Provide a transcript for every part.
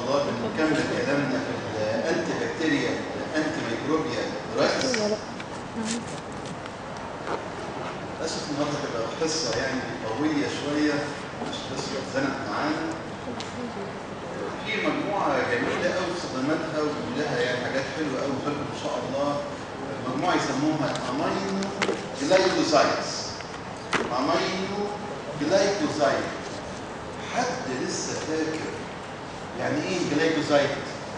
الله بنكمل كلامنا في الانتي بكتيريا الانتي ميكروبيا دراجز للاسف النهارده تبقى حصه يعني قويه شويه مش بس اتزنق معانا في مجموعه جميله قوي في صدماتها ولها يعني حاجات حلوه قوي خلق ان شاء الله مجموعه يسموها امينو جلايكوزايدز امينو جلايكوزايد حد لسه فاكر يعني ايه جلايكوزايد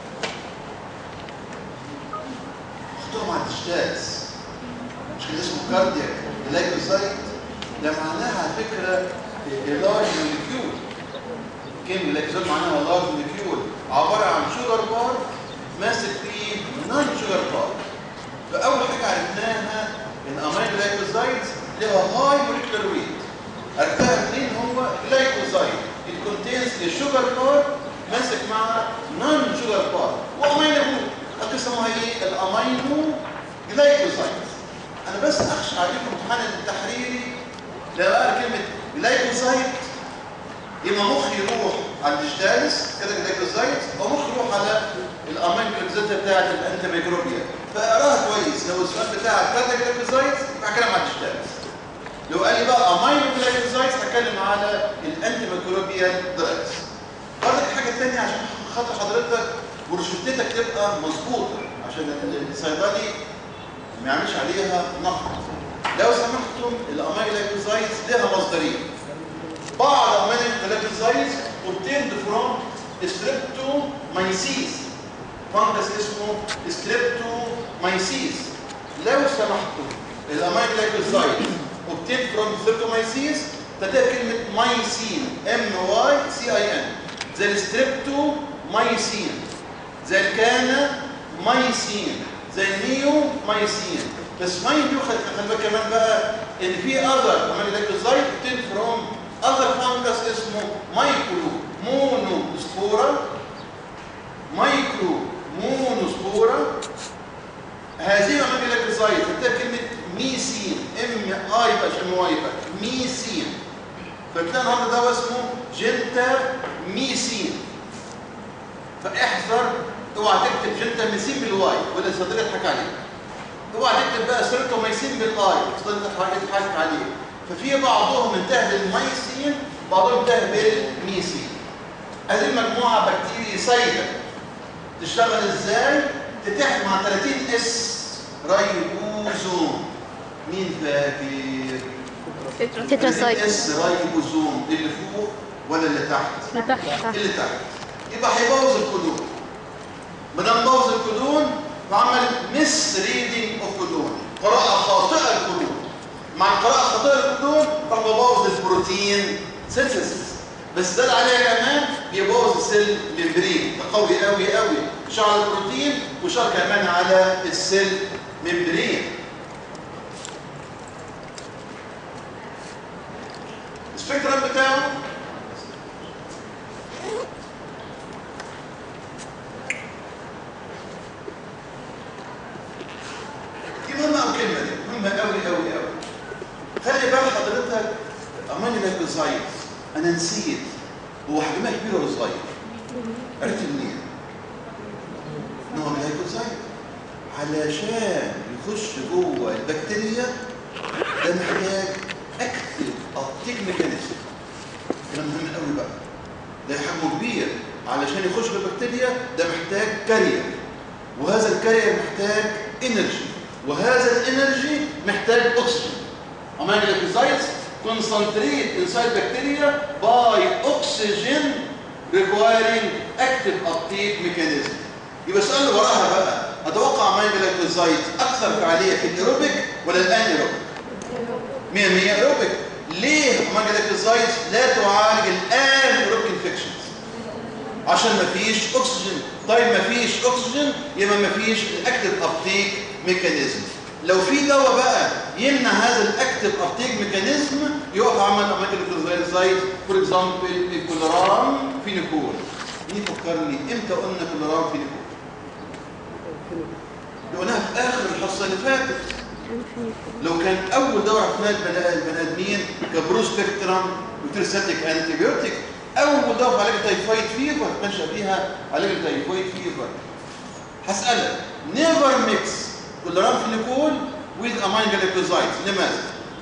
خدوها مع الدشتاز مش كده اسمه كاردياك جلايكوزايد ده معناها على فكره لارج موليكيول كلمه جلايكوزايد معناها لارج موليكيول عباره عن شوجر بار ماسك فيه نون شوجر بار فاول حاجه عرفناها ان امين جلايكوزايدز لها هاي موليكولار ويت عرفتها منين هو جلايكوزايد it contains a sugar bar ماسك مع نون شوجر بار وامينو اقسموها ايه الامينو جلايكوزايد انا بس اخشى عليكم امتحان التحريري لما اقرا كلمه جلايكوزايد يبقى مخي يروح على الديجيتالس كده جلايكوزايد او مخي يروح على الامينو جلايكوزايد بتاعت الانتي ميكروبيا فاقراها كويس لو السؤال بتاعك كده جلايكوزايد يبقى هتكلم على الديجيتالس لو قال لي بقى امينو جلايكوزايد هتكلم على الانتي ميكروبيا دراجز برضك حاجه ثانيه عشان خاطر حضرتك بروشتتك تبقى مظبوطه عشان الصيدلي ما يعملش عليها نقد لو سمحتم الامينو جلايكوزايد لها مصدرين بعض امينو جلايكوزايد obtained from streptomyces فانجس اسمه streptomyces لو سمحتم الامينو جلايكوزايد obtained from streptomyces تتابع كلمة مايسين M Y C I N زي الستريبتومايسين زي الكانا مايسين زي النيو مايسين بس ماين دي خلي بالك كمان بقى ان في اذر كمان جلايكوزايد obtained from other fungus اسمه مايكرو مونوسبورا مايكرو مونوسبورا هذه الاماكن جلايكوزايد تتابع كلمة ميسين ام اي بقى عشان وايفه ميسين فتلاقي النهارده ده اسمه جنتا ميسين فاحذر اوعى تكتب جنتا ميسين بالواي ولا الصيدليه يضحك عليك اوعى تكتب بقى سيرتوميسين بالاي الصيدليه يضحك عليك ففي بعضهم انتهى بالميسين بعضهم انتهى بالميسين هذه المجموعه بكتيريسايده تشتغل ازاي تتحد مع 30 اس رايبوزوم مين فاكر تتراسايكل اس رايبوزوم اللي فوق ولا اللي تحت اللي تحت تحت اللي تحت يبقى هيبوظ الكودون ما دام بوظ الكودون فعمل مس ريدنج اوف كودون قراءه خاطئه الكودون مع القراءه الخاطئه الكودون راح ببوظ البروتين سينثيسيس بس زاد عليها كمان بيبوظ السيل ممبرين ده قوي قوي قوي شعر البروتين وشعر كمان على السيل ممبرين السبيكترم بتاعه دي مهمة أو كلمة دي مهمة قوي قوي قوي خلي بال حضرتك أماني لايكوزايد أنا نسيت هو حجمها كبير ولا صغير؟ عرفت منين؟ إن هو جلايكوزايد علشان يخش جوه البكتيريا ده محتاج اكتف ابتيك ميكانيزم كلام مهم قوي بقى ده حجمه كبير علشان يخش جوه البكتيريا ده محتاج كارير وهذا الكارير محتاج انرجي وهذا الانرجي محتاج اكسجين امينو جلايكوزايدز concentrate inside bacteria by oxygen requiring active uptake mechanism يبقى السؤال اللي وراها بقى اتوقع امينو جلايكوزايد اكثر فعاليه في الايروبيك ولا الانيروبيك 100 100 ايروبيك ليه امينو جلايكوزايد لا تعالج الان ايروبيك انفكشنز عشان ما فيش اكسجين طيب ما فيش اكسجين يبقى ما فيش الاكتيف ابتيك ميكانيزم لو في دواء بقى يمنع هذا الاكتيف ابتيك ميكانيزم يقف عمل امينو جلايكوزايد فور اكزامبل الكولرام فينيكول مين فكرني امتى قلنا كولرام فينيكول قلناها في اخر الحصه اللي فاتت لو كان اول دواء عرفناه البني ادمين كبروسبكترم وترساتيك انتيبيوتيك اول دواء في علاج التيفويد فيفر تنشا بيها علاج التيفويد فيفر هسالك نيفر ميكس كلورامفينيكول ويز امين جليكوزايد لماذا؟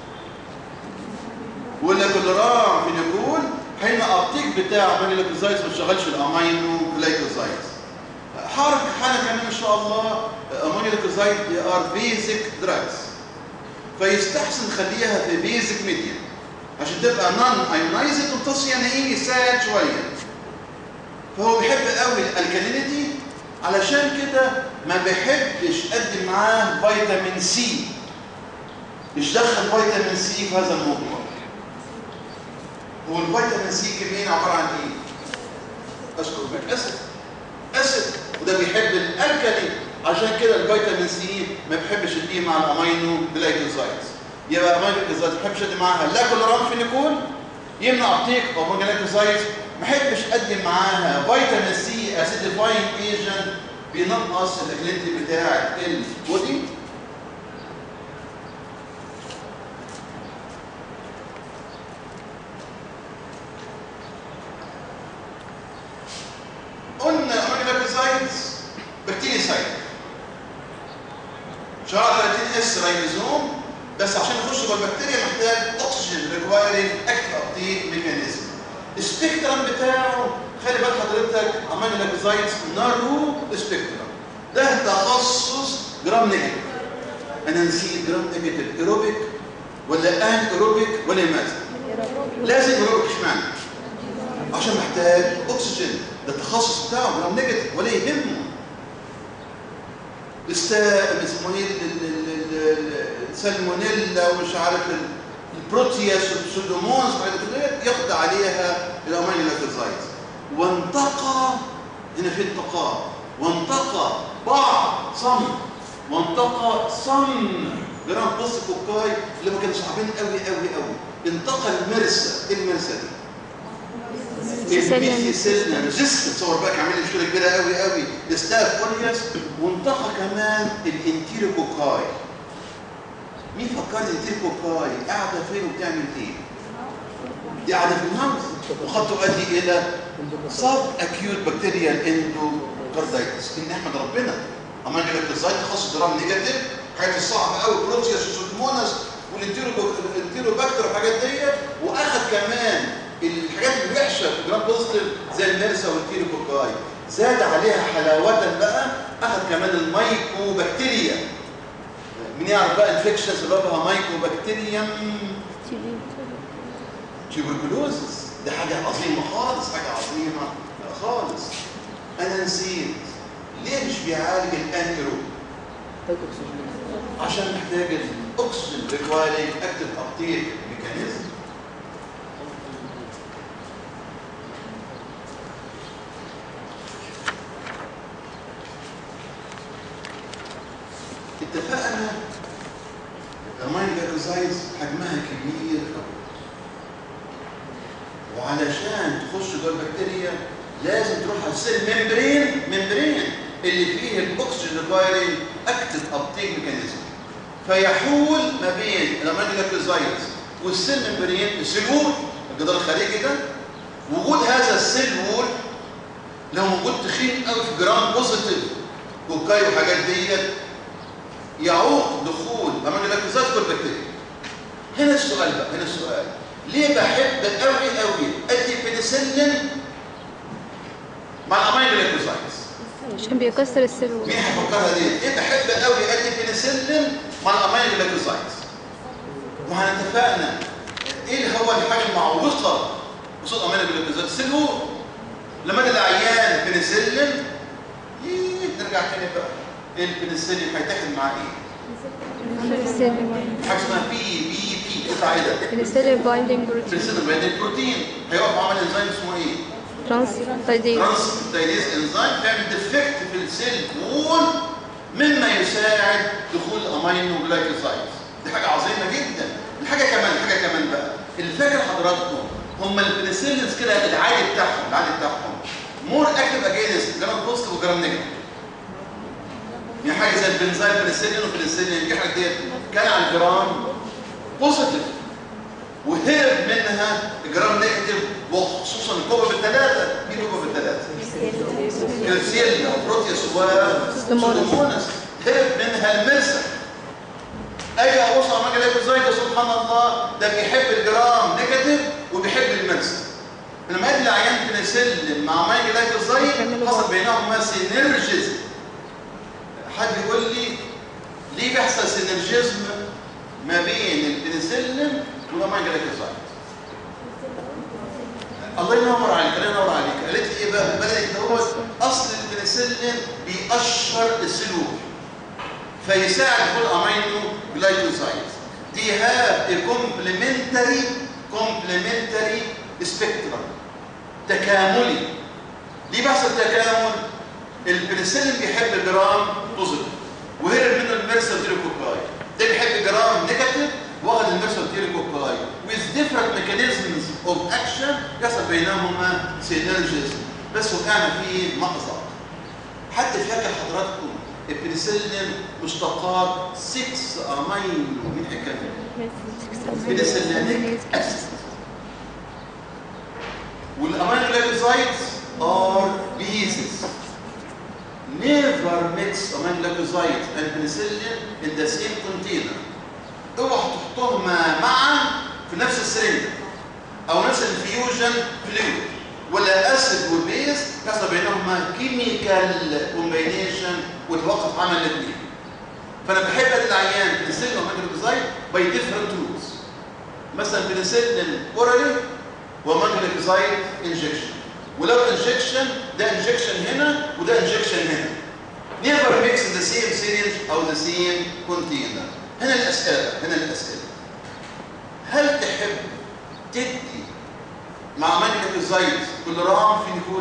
ولا كلورامفينيكول حين ابتيك بتاع امين جليكوزايد ما شغلش الامينو جليكوزايد حرك حاله كمان ان شاء الله امين جليكوزايد دي ار بيزك دراجز فيستحسن خليها في بيزك ميديا عشان تبقى نون ايونايزد وتصل يعني ايه يساعد شويه فهو بيحب قوي الالكالينيتي علشان كده ما بيحبش ادي معاه فيتامين سي مش دخل فيتامين سي في هذا الموضوع هو الفيتامين سي كمين عباره عن ايه اشكرك اسيد اسيد وده بيحب الالكالي عشان كده الفيتامين سي ما بيحبش يديه مع الامينو جلايكوزايدز يبقى امينو جلايكوزايدز ما بيحبش يدي معاها لا كلورامفينيكول يمنع ابتيك امينو جلايكوزايدز ما بيحبش ادي معاها فيتامين سي اسيديفاينج ايجنت بينقص الاكلينتي بتاع البودي قلنا امينوجلايكوزايدز بكتيريا سايد شهر 30 اس رايبوزوم بس عشان يخش جوه البكتيريا محتاج اكسجين ريكوايرنج اكتف ابتيك ميكانيزم السبيكترم بتاعه خلي بال حضرتك امينوجلايكوزايدز نارو سبيكترم ده تخصص جرام نيجاتيف انا نسيت جرام نيجاتيف ايروبيك ولا ان ايروبيك ولا ماذا لازم ايروبيك اشمعنى عشان محتاج اكسجين ده التخصص بتاعه جرام نيجاتيف ولا يهمه استا اسمه ايه السالمونيلا ومش عارف البروتياس والسودومونز وحاجات ياخد عليها الامينوجلايكوزايد وانتقى هنا في انتقاء وانتقى بعض صم وانتقى صم جرام بص كوكاي اللي ما كانوا صعبين قوي قوي قوي انتقى المرسى ايه المرسى دي؟ البيسيسيلنا ريزيستنس هو بقى عامل مشكله كبيره قوي قوي الستاف اوريوس وانتقى كمان الانتيروكوكاي مين فكر الانتيروكوكاي قاعده فين وبتعمل ايه؟ دي قاعده في الماوس وقد تؤدي الى صاب اكيوت بكتيريال اندو كاردايتس ان احمد ربنا اما الجلاكتوزايد تخصص جرام نيجاتيف حاجات الصعبه قوي بروتياس وسودموناس والانتيروباكتر والحاجات ديت واخد كمان الحاجات الوحشه في جرام بوزيتيف زي المرسا والكيلوكوكاي زاد عليها حلاوه بقى اخد كمان المايكو بكتيريا من يعرف بقى انفكشن سببها مايكو بكتيريم تيوبركلوزس دي حاجه عظيمه خالص حاجه عظيمه خالص انا نسيت ليه مش بيعالج الانيرو عشان محتاج الاكسجين ريكوايرنج اكتف ابتيك ميكانيزم اتفقنا الامين جلايكوزايدز حجمها كبير قوي وعلشان تخش جوه البكتيريا لازم تروح على السيل ممبرين ممبرين اللي فيه الاكسجين ريكوايرنج اكتف ابتيك ميكانيزم فيحول ما بين الامين جلايكوزايدز والسيل ممبرين السيل وول الجدار الخارجي ده وجود هذا السيل وول لو موجود تخين قوي في جرام بوزيتيف كوكاي وحاجات ديت يعوق دخول امينوجلايكوزايد جوه البكتيريا هنا السؤال بقى هنا السؤال ليه بحب قوي قوي ادي بنسلين مع الامينوجلايكوزايدز عشان بيكسر السلول مين هيفكرها دي ليه بحب قوي ادي بنسلين مع الامينوجلايكوزايدز وهنا اتفقنا ايه هو الحاجه المعوقه قصاد امينوجلايكوزايد السلول لما ادي العيان بنسلين نرجع تاني بقى البنسلين هيتاخد مع ايه؟ حاجه اسمها بي بي بي بتاع ايه ده؟ بنسلين بايندينج بروتين بنسلين بايندينج بروتين هيقف عمل انزيم اسمه ايه؟ ترانس تايديز ترانسبتايديز انزيم تعمل ديفكت في السيل وول مما يساعد دخول الامينو جلايكوزايدز دي حاجه عظيمه جدا الحاجه كمان الحاجه كمان بقى اللي فاكر حضراتكم هم البنسلينز كده العادي بتاعهم العادي بتاعهم مور اكتف اجينست جرام بوزيتيف وجرام نيجاتيف يعني حاجه زي البنزايل بنسلين وبنسلين دي حاجه ديت كان على الجرام بوزيتيف وهرب منها جرام نيجاتيف وخصوصا الكوبا بالثلاثه مين الكوبا بالثلاثه؟ كالسيليا وبروتيوس وسودوموناس هرب منها المرسل اجي ابص على مجال ازاي ده سبحان الله ده بيحب الجرام نيجاتيف وبيحب المرسل لما ادي العيان بنسلم مع مايكل ازاي حصل بينهما سينرجيزم حد يقول لي ليه بيحصل سينرجيزم ما بين البنسلين والمايكل ازاي الله ينور عليك الله ينور عليك قالت لي ايه بقى بدات هو اصل البنسلين بيقشر السلوك فيساعد كل امينو جلايكوزايد دي هاف a complementary complementary spectrum تكاملي ليه بيحصل تكامل البنسلين بيحب جرام بوزيتيف وهرب منه الميرسل تيريكوكاي ده بيحب جرام نيجاتيف واخد الميرسل تيريكوكاي with different mechanisms of action يحصل بينهما سينرجيزم بس وقعنا في مأزق حد فاكر حضراتكم البنسلين مشتقات 6 امينو من حكايه بنسلينيك اسيد والامينو جلايكوزايدز ار بيزز never mix amino glycosides and penicillin in the same container اوعى تحطهما معا في نفس السرنجة او نفس الفيوجن فلويد ولا اسيد وبيز يحصل بينهما كيميكال كومبينيشن وتوقف عمل الاثنين فانا بحب ادي العيان بنسلين وامينو جلايكوزايد باي ديفرنت روتس مثلا بنسلين اورالي وامينو جلايكوزايد انجكشن ولو انجكشن ده انجكشن هنا وده انجكشن هنا never mix in the same syringe او the same container هنا الاسئله هنا الاسئله هل تحب تدي مع مانجلوكوزايد كلورام فينيكول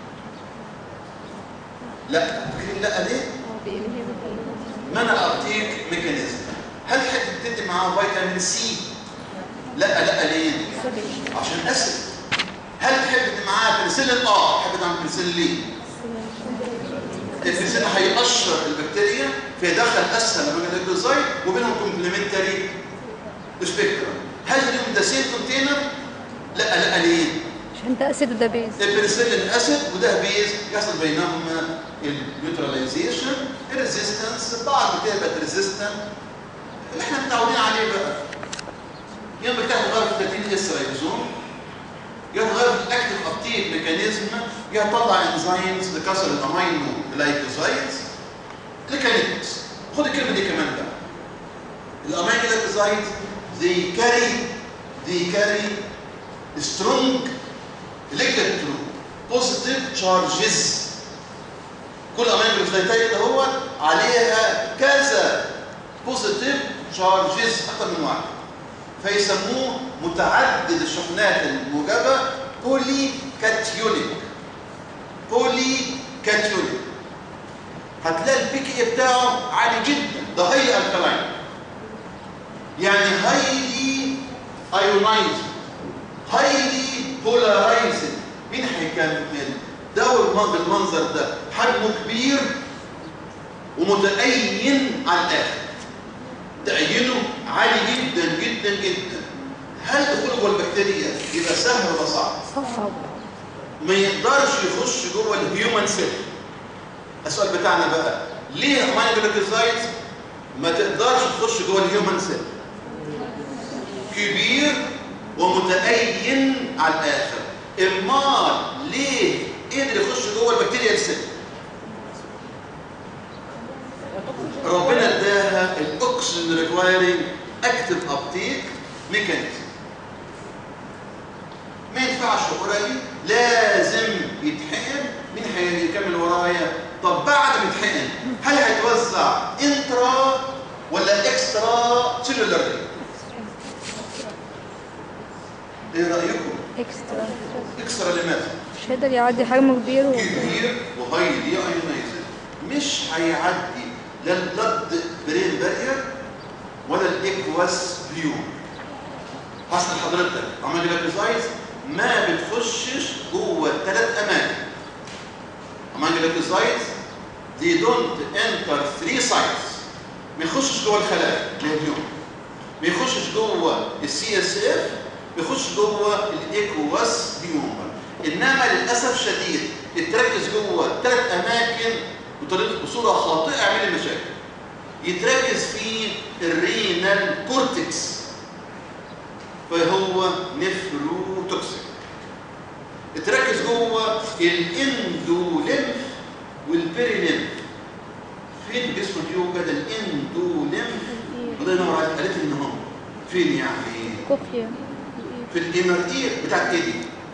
لا فاكرين لا ليه منع ابتيك ميكانيزم هل تحب تدي معاه فيتامين سي لا لا ليه عشان اسيد هل تحب تدي معاه بنسلين اه تحب تعمل بنسلين ليه البنسلين هيقشر البكتيريا فيدخل اسهل من الجلوكوزايد وبينهم كومبلمنتري سبيكترم هل اليوم ده سيل كونتينر لا لا ليه عشان ده اسيد وده بيز البنسلين اسيد وده بيز يحصل بينهما النيوتراليزيشن الريزيستنس بعض بتبقى ريزيستنت اللي احنا متعودين عليه بقى يوم بتاخد غير في 30 اس رايبوزوم يتغير في الاكتف ابتيك ميكانيزم يطلع انزيمز لكسر الامينو جلايكوزايدز لكاليتكس خد الكلمه دي كمان بقى الامينو جلايكوزايدز they carry they carry strong electro positive charges كل امينو جلايكوزايد هو عليها كذا بوزيتيف تشارجز اكثر من واحد فيسموه متعدد الشحنات الموجبة بولي كاتيونيك بولي كاتيونيك هتلاقي البي كي بتاعه عالي جدا ده هاي الكلاين يعني هايلي ايونايزنج هايلي بولارايزنج مين هيكمل ده بالمنظر ده حجمه كبير ومتأين على الاخر تعينه عالي جدا جدا جدا هل دخوله جوه البكتيريا يبقى سهل ولا صعب؟ صعب ما يقدرش يخش جوه الهيومن سيل السؤال بتاعنا بقى ليه امينو جلوكوزايدز ما تقدرش تخش جوه الهيومن سيل كبير ومتأين على الاخر امال ليه قدر يخش جوه البكتيريا سيل ربنا اداها الاكسجين ريكوايرنج اكتف ابتيك ميكانيزم ما ينفعش اورالي لازم يتحقن مين هيكمل ورايا طب بعد ما يتحقن هل هيتوزع انترا ولا اكسترا سيلولار ايه رايكم اكسترا اكسترا لماذا مش هيقدر يعدي حجمه كبير و... كبير وهايلي ايونايزد مش هيعدي لا البلد برين بارير ولا الاكواس بيور حصل حضرتك عمل جلاكوزايز ما بتخشش جوه الثلاث اماكن عمل جلاكوزايز they don't enter three sites ما يخشش جوه الخلايا الهيوم ما يخشش جوه السي اس اف بيخش جوه الايكواس هيومر انما للاسف شديد يتركز جوه ثلاث اماكن بطريقه بصوره خاطئه يعمل لي مشاكل يتركز في الرينال كورتكس فهو نفروتوكسيك اتركز جوه الاندوليمف والبيريليمف فين جسم اليوجد الاندوليمف الله ينور عليك قالت لي ان هم فين يعني كوكليا في الامرئيه بتاعت ايه دي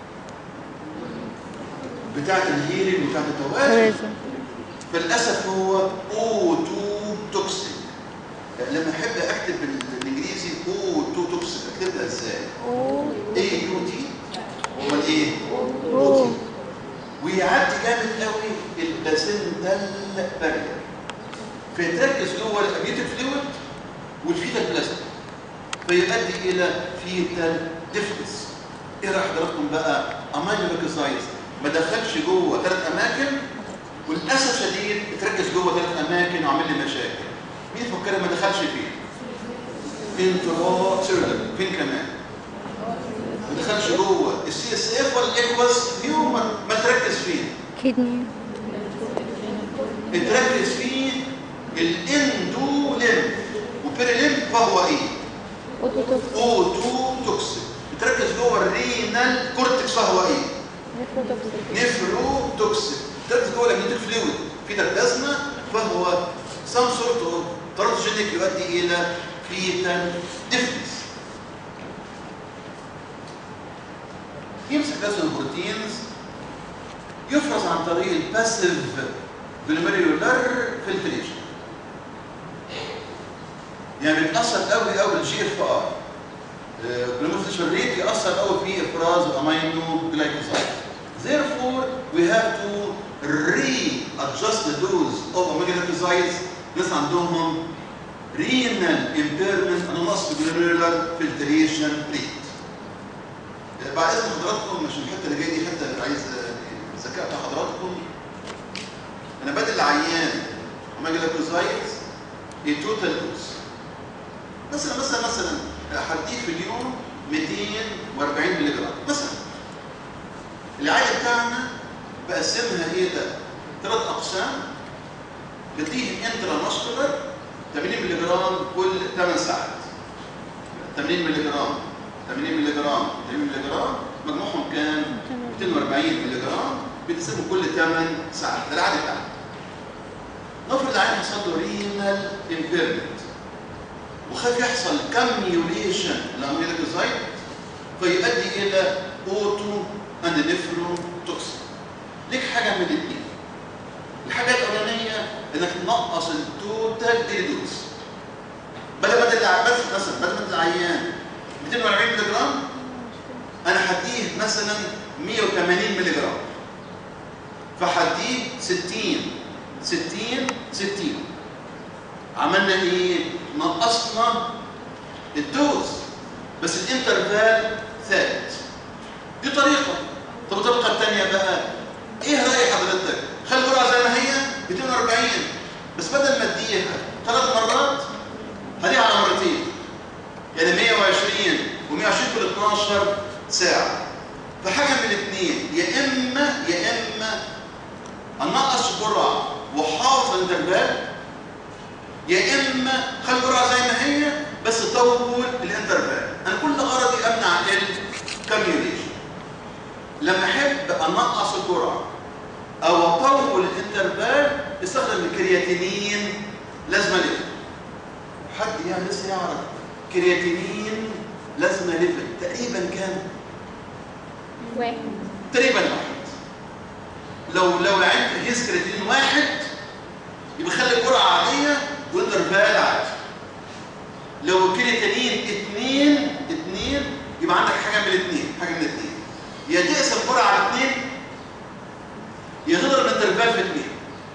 بتاعت الهيرنج بتاعت التوازن توازن فللاسف هو O2 توكسيك لما احب اكتب بالانجليزي O2 توكسيك اكتبها ازاي اي يو تي امال ايه أوه. تي ويعدي جامد قوي البلاسنتال بارير فيتركز جوه الاميوتيك فلويد والفيتال بلازما فيؤدي الى فيتال ديفنس ايه راح حضراتكم بقى امينوكسايز ما دخلش جوه ثلاث اماكن وللاسف شديد اتركز جوه ثلاث اماكن وعمل لي مشاكل مين فكر ما دخلش فيه انترا سيرلر فين كمان ما دخلش جوه السي اس اف ولا الاكواس هيومر ما تركز فين كدني اتركز فيه الاندوليمف وبيريليمف فهو ايه اوتوتوكس O2 توكسيك بتركز جوه الرينال كورتكس فهو ايه نفروتوكس نفرو توكسيك بتركز جوه الامنيوتيك فلويد في البلازما فهو سام سورت اوف تراتوجينيك يؤدي الى فيتال ديفنس يمسك لازم البروتينز يفرز عن طريق الباسيف جلوميريولار فلتريشن يعني بيتاثر قوي قوي بالجي اف ار جلوميريولار ريت ياثر قوي في افراز الامينو جلايكوزايد therefore we have to readjust the dose of omega glycosides ناس عندهم renal impairment انا نقص في glomerular filtration rate بعد اذن حضراتكم عشان الحته اللي جايه دي حته اللي عايز الذكاء بتاع حضراتكم انا بدي العيان اوميجا لاكوزايدز التوتال دوز مثلا مثلا مثلا هديه في اليوم 240 مللي جرام مثلا العيان بتاعنا بقسمها الى ثلاث اقسام بديه انترا ماسكولار 80 مللي جرام كل 8 ساعات 80 مللي جرام 80 مللي جرام 80 مللي جرام مجموعهم كام 240 مللي جرام بتقسموا كل 8 ساعات ده العادي بتاعنا نفرض العيان حصل له رينال امبيرمنت وخاف يحصل كاميوليشن لاميلوكوزايد فيؤدي الى اوتو اند نفرو توكسين ليك حاجه من الاثنين الحاجه الاولانيه انك تنقص التوتال ديدوز بدل ما تدلع بس مثلا بدل ما تدلع عيان 240 مللي جرام انا هديه مثلا 180 مللي جرام فهديه 60 60 60 عملنا ايه نقصنا الدوز بس الانترفال ثابت دي طريقه طب الطريقه الثانيه بقى ايه راي حضرتك خلي الجرعه زي ما هي 240 بس بدل ما اديها ثلاث مرات هديها على مرتين يعني 120 و120 كل 12 ساعه فحاجه من الاثنين يا اما يا اما انقص الجرعه وحافظ الانترفال يا اما خلي الجرعه زي ما هي بس طول الانترفال انا كل غرضي امنع الكاميوليشن لما احب انقص الجرعه او اطول الانترفال استخدم الكرياتينين لازمه ليفل حد يعني لسه يعرف كرياتينين لازمه ليفل تقريبا كام واحد تقريبا واحد لو لو العين هيز كرياتينين واحد يبقى خلي الجرعه عاديه والانترفال عادي لو الكرياتينين اثنين اثنين يبقى عندك حاجه من الاثنين حاجه من الاثنين يا تقسم الجرعه على اثنين يا تضرب الانترفال في اثنين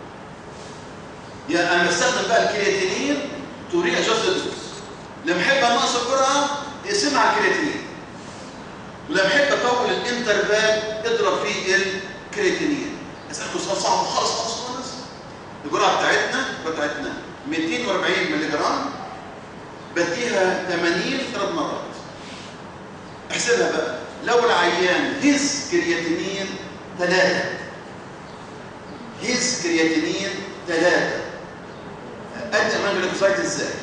يا انا استخدم بقى الكرياتينين توري اجاست دوز لما احب انقص الجرعه اقسمها على الكرياتينين ولما احب اطول الانترفال اضرب فيه الكرياتينين اسالكم سؤال صعب خالص خالص خالص الجرعه بتاعتنا بتاعتنا 240 مللي جرام بديها 80 ثلاث مرات نحسبها بقى لو العيان هيز كرياتينين ثلاثة هيز كرياتينين ثلاثة أدي أمان جلوكوزايت إزاي؟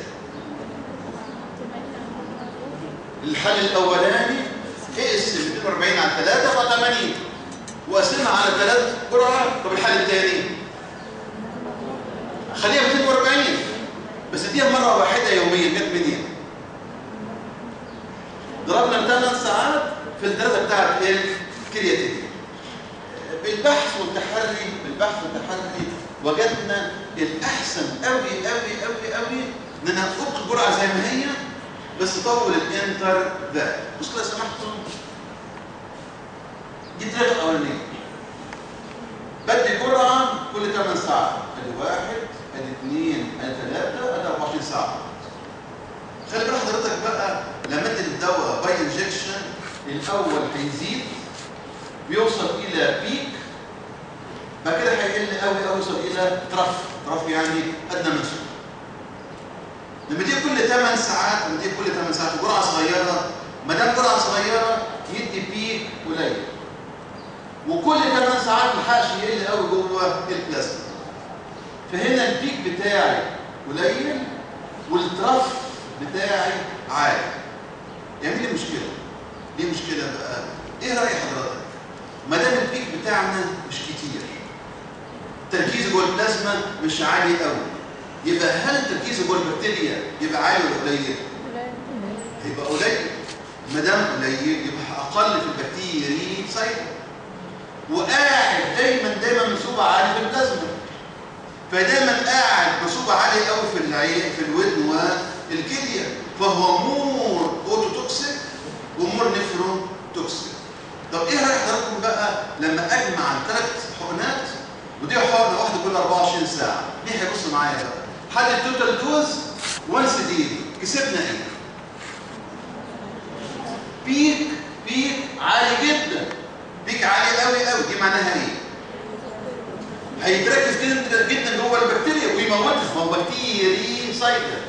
الحل الأولاني اقسم 240 على 3 يبقى 80 وقسمها على 3 جرعات طب الحل الثاني خليها 240 بس اديها مرة واحدة يوميا جت منين؟ ضربنا 8 ساعات في الدرجة بتاعت الكرياتين بالبحث والتحري بالبحث والتحري وجدنا الأحسن قوي قوي قوي قوي إن أنا أبقي الجرعة زي ما هي بس طول الانتر ده بص كده سمحتم دي الطريقة الأولانية بدي جرعة كل 8 ساعات ادي واحد ادي اثنين ادي ثلاثة ادي 24 ساعة خلي بالك حضرتك بقى لما ادي الدواء باي انجكشن الاول هيزيد بيوصل الى بيك بعد كده هيقل قوي قوي يوصل الى ترف ترف يعني ادنى من صفر لما دي كل 8 ساعات لما دي كل 8 ساعات جرعه صغيره ما دام جرعه صغيره يدي بيك قليل وكل 8 ساعات ما لحقش يقل قوي جوه البلازما فهنا البيك بتاعي قليل والترف بتاعي عالي يعمل لي مشكله ليه مشكله بقى ايه راي حضرتك ما دام البيك بتاعنا مش كتير تركيزه جوه البلازما مش عالي قوي يبقى هل تركيزه جوه البكتيريا يبقى عالي ولا قليل هيبقى قليل ما دام قليل يبقى اقل في البكتيري سايكل وقاعد دايما دايما منسوبه عالي في البلازما فدايما قاعد منسوبه عالي قوي في العين في الودن والكليه فهو مور اوتوتوكسيك ومور نفرون توكسيك طب ايه راي حضراتكم بقى لما اجمع الثلاث حقنات ودي حقنه واحده كل 24 ساعه مين هيبص معايا بقى حد التوتال دوز وانس دي كسبنا ايه بيك بيك عالي جدا بيك عالي قوي قوي دي معناها ايه هيتركز جدا جدا جوه البكتيريا ويموتها ما هو بكتيري سايكل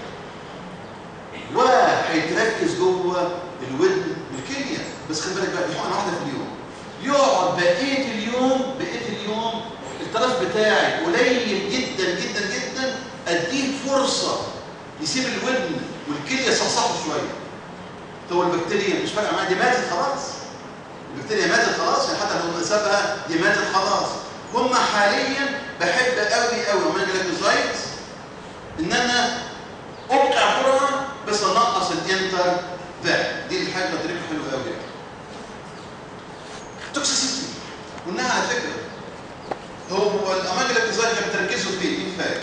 وهيتركز جوه الودن والكليه بس خلي بالك بقى دي حقنه واحده في اليوم يقعد بقيه اليوم بقيه اليوم الترف بتاعي قليل جدا جدا جدا اديه فرصه يسيب الودن والكليه يصحصحوا شويه طب البكتيريا مش فارقه معايا دي ماتت خلاص البكتيريا ماتت خلاص يعني حتى لو سابها دي ماتت خلاص هم حاليا بحب قوي قوي لما اجي جلايكوزايد ان انا ابقع جرعه بس انقص الانتر ده دي الحاجه طريقه حلوه قوي توكسيسيتي قلناها على فكره هو الاماجل الجلايكوزايد كان تركيزه فين مين فاكر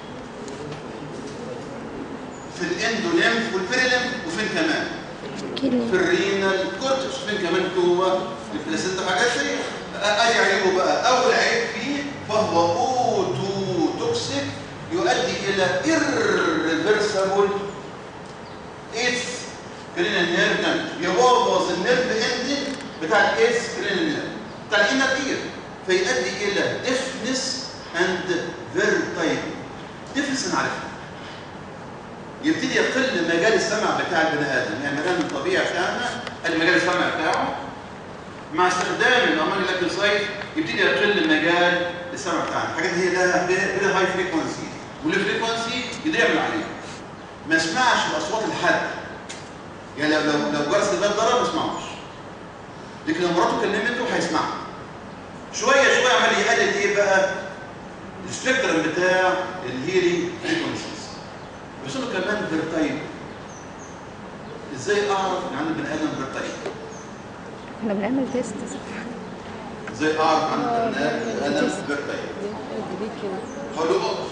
في الاندوليمف والبيريليمف وفين كمان في الرينال كورتكس فين كمان جوه البلاسينتا وحاجات زي ادي عيوبه بقى اول عيب فيه فهو اوتو توكسيك يؤدي الى irreversible ايدز كرينال نيرف يبوظ النيرف اندنج بتاع الايدز كرينال نيرف بتاع الانر اير فيؤدي الى ديفنس اند فيرتايب ديفنس انا عارفها يبتدي يقل مجال السمع بتاع البني ادم يعني مجال الطبيعي بتاعنا قال مجال السمع بتاعه مع استخدام الامال اللاكتوزايد يبتدي يقل مجال السمع بتاعنا الحاجات دي هي لها فيري هاي فريكونسي والفريكونسي يقدر يعمل عليها ما يسمعش الاصوات الحاده يعني لو لو لو جرس الباب ضرب ما يسمعوش لكن لو مراته كلمته هيسمعها شويه شويه عمال يقلل ايه بقى السبيكترم بتاع الهيرنج فريكونسيز بس له كمان فيرتايب ازاي اعرف ان عند البني ادم فيرتايب احنا بنعمل تيست ازاي اعرف عند البني ادم فيرتايب هقول له اقف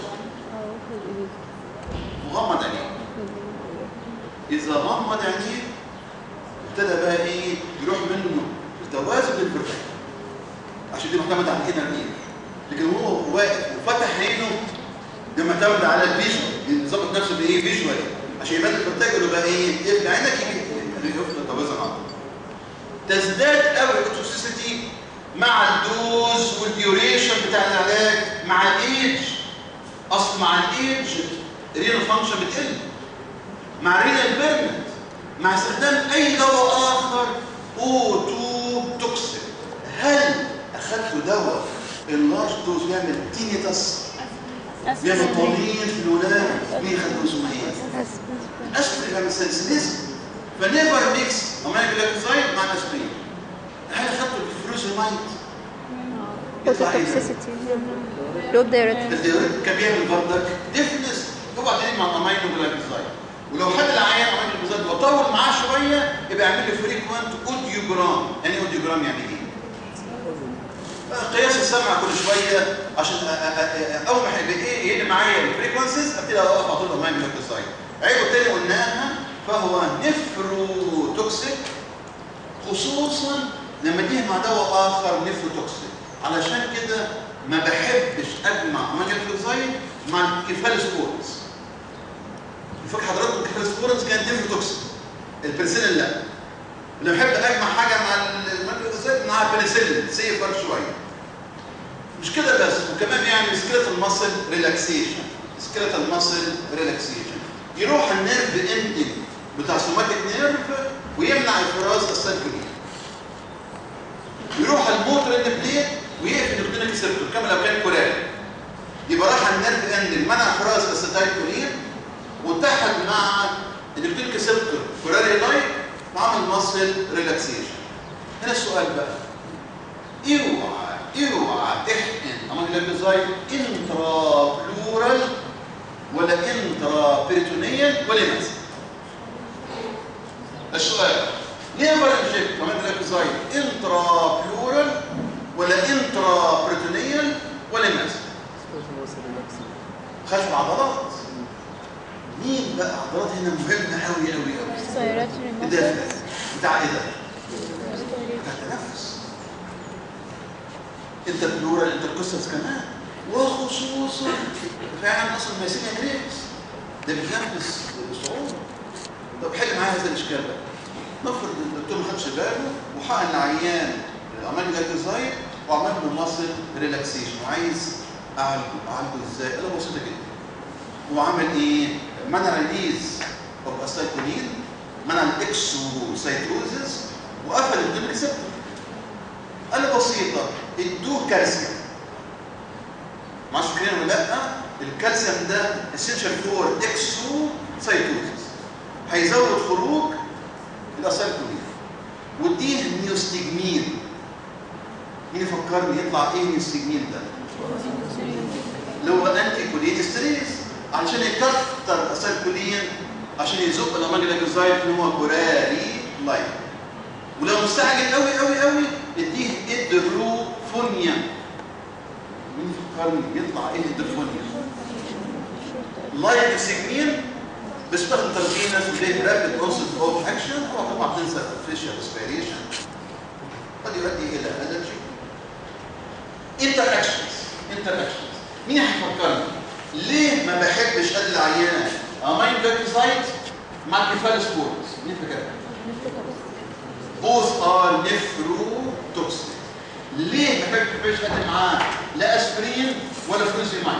وغمض عينيه اذا غمض عينيه ابتدى بقى ايه يروح منه التوازن للفيرتايب عشان دي معتمده على الانر اير لكن هو واقف وفتح عينه ده معتمد على الفيجوال بيظبط نفسه بايه فيجوال عشان يبان البروتاجر يبقى ايه يفتح عينك يجي يفضل التوازن على طول تزداد قوي التوكسيسيتي مع الدوز والديوريشن بتاع العلاج مع الايدج اصل مع الايدج الرينال فانكشن بتقل مع الرينال بيرمنت مع استخدام اي دواء اخر O2 توكسيك هل اخذت دواء اللارج دوز بيعمل تينيتس بيعمل طنين في الولاد مين خد دوز اسمه ايه؟ أسبرين. اسبرين بيعمل سنسليزم فنيفر ميكس امينو جلايكوزايد مع اسبرين هل اخذت الفلوزيمايد يطلع ايه ده؟ فوتوتوكسيسيتي لود دايركت الديوريت كان بيعمل بردك ديفنس اوعى تاني مع امينو جلايكوزايد ولو خد العيان امينو جلايكوزايد وطول معاه شويه يبقى يعمل له فريكوانت اوديوجرام يعني اوديوجرام يعني ايه؟ قياس السمع كل شويه عشان أ- أ- أ- اول ما هيبقى ايه يقل معايا الفريكونسيز ابتدي اوقف على طول امينو جلايكوزايد عيبه التاني قلناها فهو نفروتوكسيك خصوصا لما تيجي مع دواء اخر نفروتوكسيك علشان كده ما بحبش اجمع امينوكلوزايد مع الكيفالوسبورنز فاكر حضراتكم الكيفالوسبورنز كانت نفروتوكسيك البنسلين لا لما بحب اجمع حاجه مع الامينوكلوزايد مع البنسلين سيفر شويه مش كده بس وكمان يعني سكيلت المصل ريلاكسيشن سكيلت المصل ريلاكسيشن يروح النيرف اندنج بتاع سوماتيك نيرف ويمنع افراز السيركولين يروح الموتور اند بليت ويقفل الكلينيك سيركل كما لو كان كورال يبقى راح النيرف اندنج منع افراز الاسيتايلكولين واتحد مع الكلينيك سيركل كورالي لايك وعمل مصل ريلاكسيشن هنا السؤال بقى اوعى اوعى تحقن امينوجلايكوزايد انترا بلورال ولا انترا بيريتونيال ولا ماذا؟ السؤال نيفر انجكت امينوجلايكوزايد انترا بلورال ولا انترا بيريتونيال ولا ماذا؟ خلف العضلات مين بقى عضلات هنا مهمه قوي قوي قوي سيراتري ده بتاع ايه ده؟ بتاع التنفس انت بلورال انت القصص كمان وخصوصا فعلا اصلا ماسينيا جريكس ده بيتنفس بصعوبه طب حل معايا هذا الاشكال بقى نفرض ان الدكتور ما خدش باله وحقن العيان عمل جلايكوزايد وعمل له ماسل ريلاكسيشن وعايز اعالجه اعالجه ازاي؟ قال بسيطه جدا هو عمل ايه؟ منع ريليز اوف اسايكولين منع الاكسوسايتوزيس وقفل الدم ريسبتور قال له بسيطه ادوه كالسيوم ما عادش فاكرين ولا لا الكالسيوم ده اسينشال فور اكسوسايتوزيس هيزود خروج الاسايكولين واديه نيوستجمين مين يفكرني يطلع ايه نيوستجمين ده؟ اللي هو انتي كولين ستريس علشان يكتر الاسيلكولين عشان يزق الاميجلايكوزايد ان هو كوراري لايك ولو مستعجل قوي قوي قوي اديه ادروفونيا مين فكرني يطلع ايه ادروفونيا لايك سيجمين بيستخدم تركينس وليه رابid onset اوف اكشن هو طبعا بتنسى فيشال اسبيريشن قد يؤدي الى الرجي انتر اكشنز انتر اكشنز مين هيفكرني ليه ما بحبش ادي العيان امين جلايكوزايد مع الكيفالوسبورز مين فاكرها both are nephrotoxic ليه ما بحبش ادي معاه لا اسبرين ولا فلوزيمايد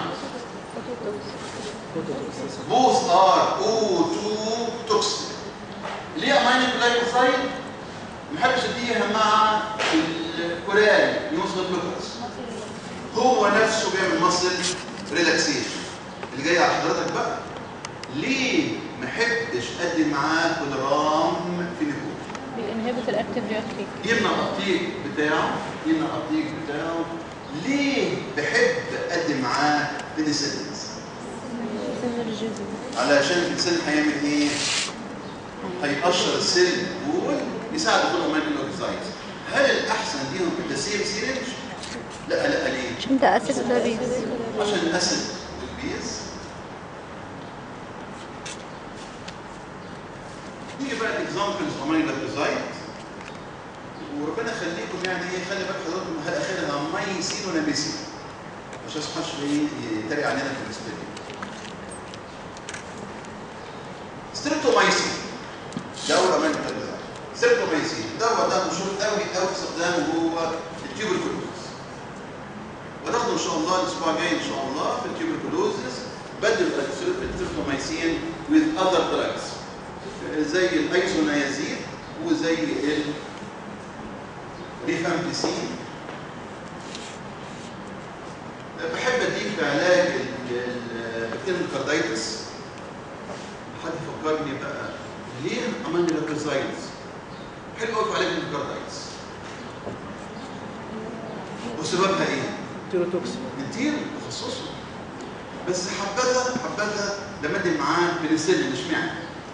both are O2 toxic ليه امين جلايكوزايد ما بحبش اديها مع الكورال يوصل جلوكوز هو نفسه بيعمل مصل ريلاكسيشن اللي جاي على حضرتك بقى ليه ما احبش ادي معاه كولرام في نيكول بينهبت الاكتيف رياكتيف يمنع التقطيع بتاعه يمنع التقطيع بتاعه ليه بحب ادي معاه بنسلينز سينرجيزم علشان الانسان هيعمل ايه هيقشر السيل جوه يساعد في الامينوجلايكوزايد هل الاحسن ليهم ذا سيم سيرنج لا لا ليه عشان ده اسيد وده بيز عشان الاسيد والبيز نيجي بقى الاكزامبلز امين لاكوزايد وربنا يخليكم يعني ايه خلي بالك حضراتكم هل اخرها مايسين ونابيسين عشان ما حدش ايه يتريق علينا في الاستوديو ستريبتومايسين ده اول امين لاكوزايد ستريبتومايسين الدواء ده مشهور قوي قوي في استخدامه جوه التيوبركلوز وناخده ان شاء الله الاسبوع الجاي ان شاء الله في التيوبركلوزس بدل التريبتومايسين with other drugs زي الايزونيازيد وزي ريفامبيسين بحب اديك علاج الكاردايتس حد فكرني بقى ليه امانيلوكوزايتس حلو قوي في علاج الكاردايتس وسببها ايه؟ تيروتوكسين كتير تخصصه بس حبذا حبذا لما ادي معاه بنسلين اشمعنى؟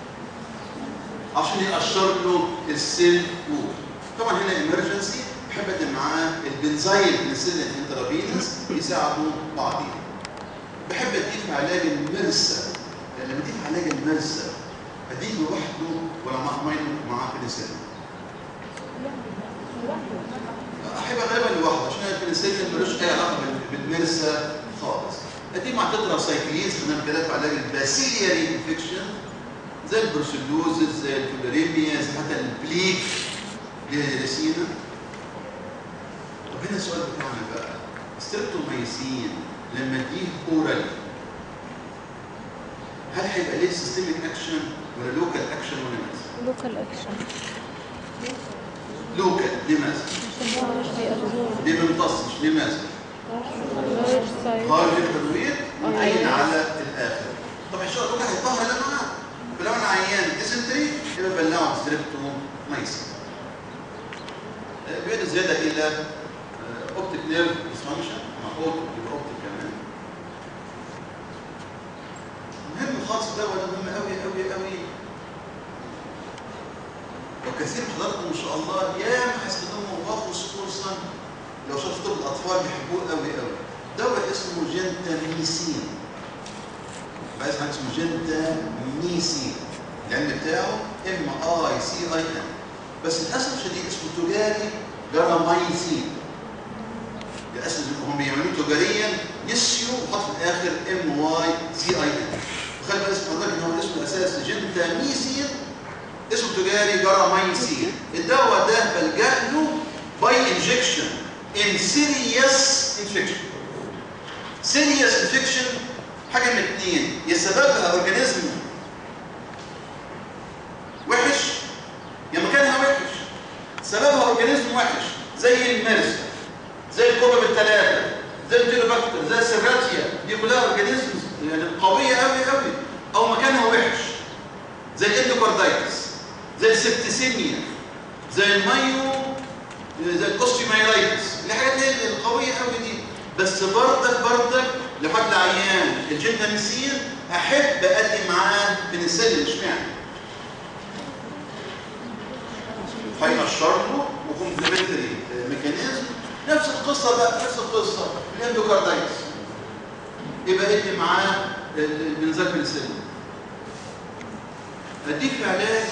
عشان يقشر له السيل وول طبعا هنا امرجنسي بحب ادي معاه البنزايل بنسلين انترافينس يساعدوا بعضين بحب اديك علاج المرسى لما اديك علاج المرسى اديك لوحده ولا مع ماين مع بنسلين احب غالبا لوحده عشان البنسلين ملوش اي علاقه بال- بالمرسى خالص ادي مع تتراسايكلينز خلينا كده في علاج الباسيلياري انفكشن زي البروسلوزز زي الفلوريميا زي حتى البليك للسينا وهنا السؤال بتاعنا بقى ستريبتومايسين لما اديه اورال هل هيبقى ليه سيستميك اكشن ولا لوكال اكشن ولا ماذا؟ لوكال اكشن لوكال لماذا؟ عشان هو مش بيأبزورب ليه بيمتصش لماذا؟ لارج سايز خارج التدوير مبين على الاخر طب الشغل كله هيطهر اللي معاه فلو انا عيان ديزنتري يبقى بلعه ستريبتومايسين بيؤدي زياده الى اوبتيك نيرف ديسفانكشن مع اوتو يبقى اوبتيك كمان مهم خالص ده ولا مهم قوي قوي قوي وكثير من حضراتكم ما شاء الله ياما هيستخدموا وخصوصا لو شفت طب الاطفال بيحبوه قوي قوي دواء اسمه جنتاميسين بقى اسمه اسمه جنتاميسين العلم بتاعه ام اي سي اي ان بس للاسف الشديد اسمه تجاري جرامايسين للاسف هم بيعملوه تجاريا نسيوا وحط في الاخر ام واي سي اي ان وخلي بالك اسم حضرتك ان هو الاسم الاساسي جنتاميسين اسمه تجاري جرامايسين الدواء ده بلجأ له باي انجكشن in serious infection serious infection حاجه من اثنين يا سببها اورجانيزم وحش يا مكانها وحش سببها اورجانيزم وحش زي المرس زي الكوبا بالثلاثه زي التيلوباكتر زي السيراتيا دي كلها اورجانيزمز يعني قويه قوي قوي او مكانها وحش زي الاندوكاردايتس زي السبتسيميا زي المايو زي الكوستيمايلايتس الحاجات دي القويه قوي دي بس بردك بردك لحد عيان الجنتاميسين احب ادي معاه بنسلين اشمعنى؟ هينشر له وكومبلمنتري ميكانيزم نفس القصه بقى نفس القصه الاندوكاردايتس يبقى ادي معاه البنزال بنسلين اديك علاج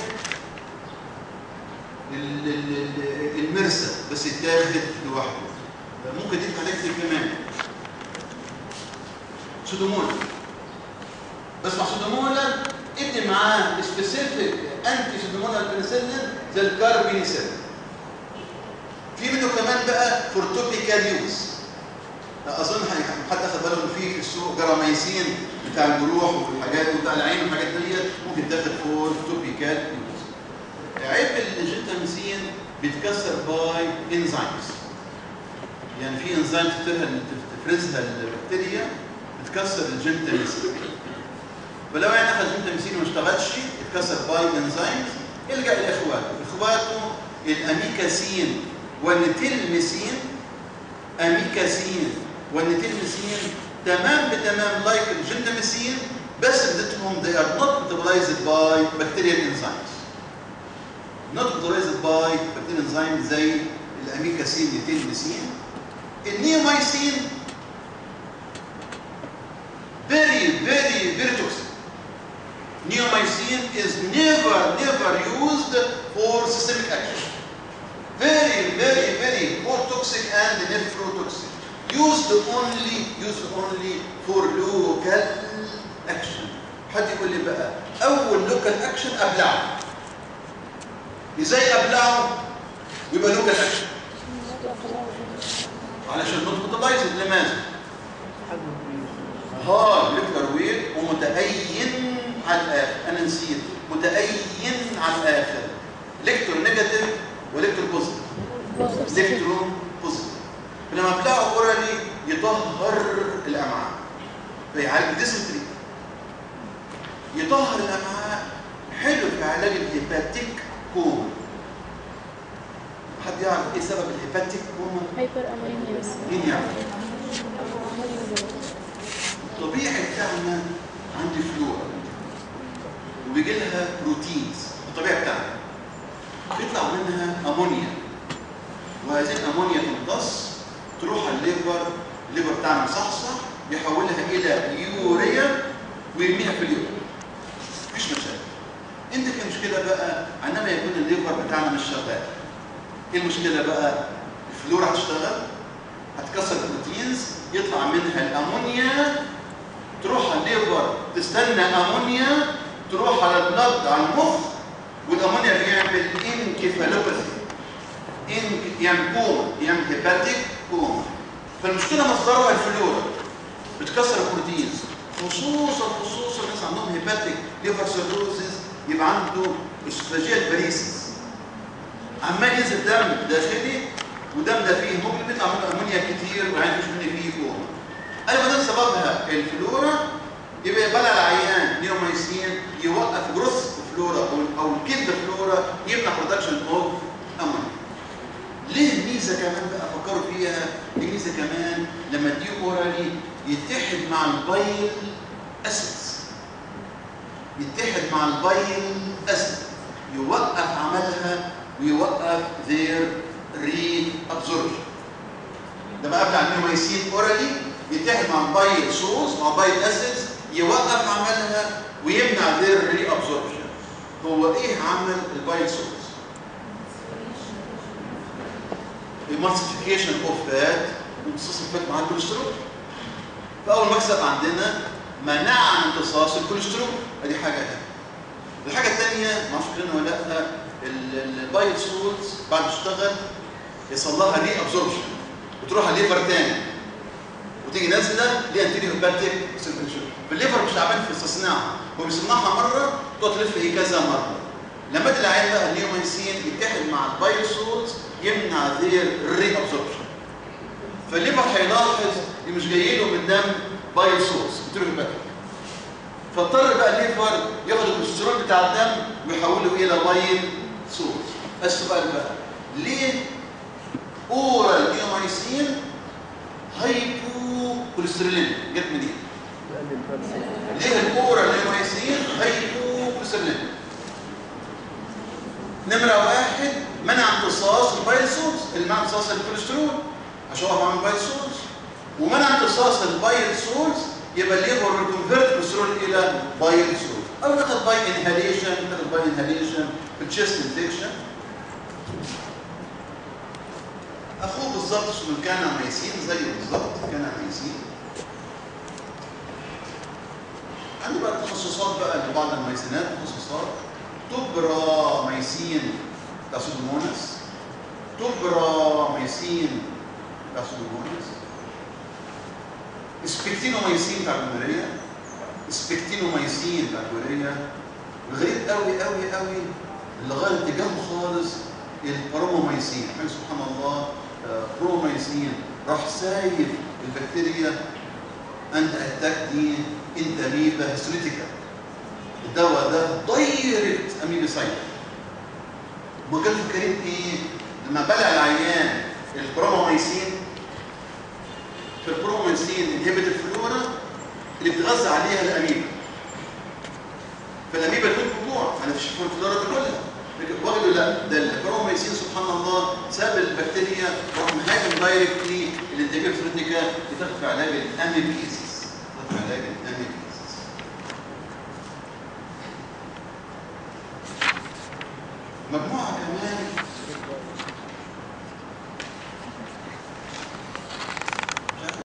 ال- ال- ال- المرسى بس يتاخد لوحده ممكن يديك علاج كتير كمان سودومولا بس مع سودومولا ادي معاه سبيسيفيك انتي سودومولا بنسلين زي الكاربينيسيل في منه كمان بقى فور توبيكال يوز اظن حد اخد باله ان في في السوق جراميسين بتاع الجروح والحاجات وبتاع العين والحاجات ديت ممكن تاخد فور توبيكال يوز عيب الجنتاميسين بيتكسر باي انزيمز يعني في انزيم تفرزها تفرزها البكتيريا بتكسر الجنتاميسين فلو يعني اخذ جنتاميسين وما اشتغلش اتكسر باي انزيمز يلجا لاخواته اخواته الاميكاسين والنتيلميسين اميكاسين والنتيلميسين تمام بتمام لايك الجنتاميسين بس اديتهم they are not metabolized by bacterial enzymes not metabolized by bacterial enzymes زي الاميكاسين نتيلميسين النيومايسين very very very toxic neomycin is never never used for systemic action very very very more toxic and nephrotoxic used only used only for local action حد يقول لي بقى اول local action ابلعه ازاي ابلعه ويبقى local action علشان نوت متلايزد لماذا هارد ليكتر ويت ومتأين على الآخر أنا نسيت متأين على الآخر ليكتور نيجاتيف وليكتور بوزيتيف الكترون بوزيتيف فلما ابلعه اورالي يطهر الامعاء فيعالج الديسنتري يطهر الامعاء حلو في علاج الهيباتيك كوما حد يعرف ايه سبب الهيباتيك كوما؟ هايبر امينيز مين يعرف؟ الطبيعي بتاعنا عندي فلورا وبيجي لها بروتينز الطبيعي بتاعنا بيطلع منها امونيا وهذه الامونيا تمتص تروح على الليفر الليفر بتاعنا مصحصح يحولها الى يوريا ويرميها في اليوريا مفيش مشاكل انت في مشكله بقى عندما يكون الليفر بتاعنا مش شغال ايه المشكله بقى الفلورا هتشتغل هتكسر البروتينز يطلع منها الامونيا تروح على الليفر تستنى امونيا تروح على البلد على المخ والامونيا بيعمل انكفالوباثي ان يعمل كوما يعمل هيباتيك كوما فالمشكله مصدرها الفلورا بتكسر البروتينز خصوصا خصوصا الناس عندهم هيباتيك ليفر سيروزز يبقى عنده اسفاجيال باريسيس عمال ينزل دم داخلي ودم ده فيه ممكن بيطلع منه امونيا كتير وعين مش منه فيه كوما انا ما دام سببها الفلورا يبقى يبلع العيان نيومايسين يوقف جروث فلورا او او الكيد فلورا يمنع برودكشن اوف امونيا ليه ميزه كمان بقى فكروا فيها دي ميزه كمان لما تديه اورالي يتحد مع البايل اسيدز يتحد مع البايل اسيد يوقف عملها ويوقف their reabsorption لما قبل النيومايسين اورالي يتحد مع البايل سوز مع بايل اسيدز يوقف عملها ويمنع their reabsorption هو ايه عمل البايل سوز emulsification اوف فات امتصاص الفات مع الكوليسترول فاول مكسب عندنا منع عن امتصاص الكوليسترول ادي حاجه هنا الحاجه الثانيه ما اعرفش كلنا ولا لا البايل سولز بعد ما تشتغل يحصل لها ري ابزوربشن وتروح على الليفر تاني وتيجي نازله ليها انتيريو هيباتيك سيركيشن فالليفر مش تعبان في استصناعها هو بيصنعها مره تقعد تلف هي كذا مره لما ادي العيان بقى النيوميسين يتحد مع البايل سولز يمنع ذير ري ابزوربشن فالليفر هيلاحظ ان مش جاي له من دم بايل سولز انتيريو هيباتيك فاضطر بقى الليفر ياخد الكوليسترول بتاع الدم ويحوله الى بايل سولز السؤال بقى ليه اورال نيوميسين هايبو كوليسترولين جت منين؟ ليه الاورال نيوميسين هايبو كوليسترولين؟ نمرة واحد منع امتصاص البايل سولز اللي منع امتصاص الكوليسترول عشان هو بعمل بايل سولز ومنع امتصاص البايل سولز يبقى الليفر ريكونفيرت الكوليسترول الى بايل سولز او ناخد باي انهاليشن ناخد باي انهاليشن في التشيست انفكشن اخوه بالظبط اسمه كان ميسين زيه بالظبط كان ميسين عندي بقى تخصصات بقى لبعض الميسينات تخصصات تبرا ميسين بتاع سودوموناس تبرا ميسين بتاع سودوموناس سبكتينوميسين بتاع الجمهورية سبكتينوميسين بتاع الجمهورية الغريب قوي قوي قوي اللي غير اتجاهه خالص البروموميسين يعني سبحان الله آه، بروميسين راح سايب البكتيريا انت اتاك دي انتاميبا هيستريتيكا الدواء ده دايركت اميبيسايد ما كان الكريم ايه لما بلع العيان البروموميسين في البروموميسين انهبت الفلورا اللي بتغذى عليها الاميبا فالاميبا تكون جوع انا مش في الفلورا تاكلها لكن وجدوا لا ده البروميسين سبحان الله ساب البكتيريا وراح مهاجم دايركتلي الانتاجيه الفلوريتيكا بتاخد في علاج الاميبيزيس بتاخد في علاج الاميبيزيس مجموعه كمان